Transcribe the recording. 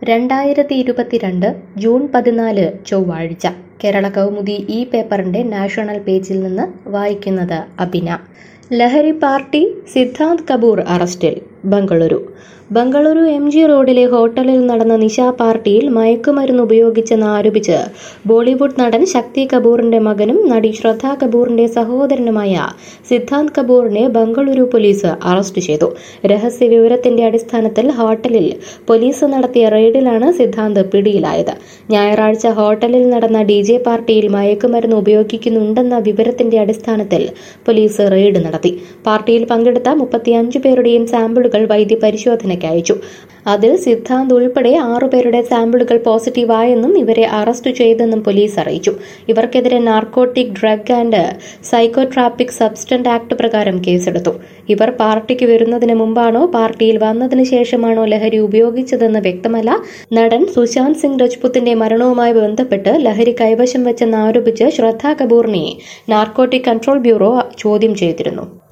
രണ്ടായിരത്തി ഇരുപത്തിരണ്ട് ജൂൺ പതിനാല് ചൊവ്വാഴ്ച കേരള കൗമുദി ഈ പേപ്പറിന്റെ നാഷണൽ പേജിൽ നിന്ന് വായിക്കുന്നത് അബിന ലഹരി പാർട്ടി സിദ്ധാന്ത് കപൂർ അറസ്റ്റിൽ ബംഗളൂരു ബംഗളൂരു എം ജി റോഡിലെ ഹോട്ടലിൽ നടന്ന നിശാ പാർട്ടിയിൽ മയക്കുമരുന്ന് ഉപയോഗിച്ചെന്ന് ആരോപിച്ച് ബോളിവുഡ് നടൻ ശക്തി കപൂറിന്റെ മകനും നടി ശ്രദ്ധ കപൂറിന്റെ സഹോദരനുമായ സിദ്ധാന്ത് കപൂറിനെ ബംഗളൂരു പോലീസ് അറസ്റ്റ് ചെയ്തു രഹസ്യ വിവരത്തിന്റെ അടിസ്ഥാനത്തിൽ ഹോട്ടലിൽ പോലീസ് നടത്തിയ റെയ്ഡിലാണ് സിദ്ധാന്ത് പിടിയിലായത് ഞായറാഴ്ച ഹോട്ടലിൽ നടന്ന ഡി ജെ പാർട്ടിയിൽ മയക്കുമരുന്ന് ഉപയോഗിക്കുന്നുണ്ടെന്ന വിവരത്തിന്റെ അടിസ്ഥാനത്തിൽ പോലീസ് റെയ്ഡ് നടത്തി പാർട്ടിയിൽ പങ്കെടുത്ത മുപ്പത്തിയഞ്ച് പേരുടെയും സാമ്പിളുകൾ വൈദ്യ പരിശോധനയ്ക്ക് അയച്ചു അതിൽ സിദ്ധാന്ത് ഉൾപ്പെടെ ആറുപേരുടെ സാമ്പിളുകൾ പോസിറ്റീവായെന്നും ഇവരെ അറസ്റ്റ് ചെയ്തെന്നും പോലീസ് അറിയിച്ചു ഇവർക്കെതിരെ narcotic drug and psychotropic substance act പ്രകാരം കേസെടുത്തു ഇവർ പാർട്ടിക്ക് വരുന്നതിന് മുമ്പാണോ പാർട്ടിയിൽ വന്നതിന് ശേഷമാണോ ലഹരി ഉപയോഗിച്ചതെന്ന് വ്യക്തമല്ല നടൻ സുശാന്ത് സിംഗ് രജ്പുത്തിന്റെ മരണവുമായി ബന്ധപ്പെട്ട് ലഹരി കൈവശം വെച്ചെന്ന് ആരോപിച്ച് ശ്രദ്ധ കപൂറിനെ നാർക്കോട്ടിക് കൺട്രോൾ ബ്യൂറോ ചോദ്യം ചെയ്തിരുന്നു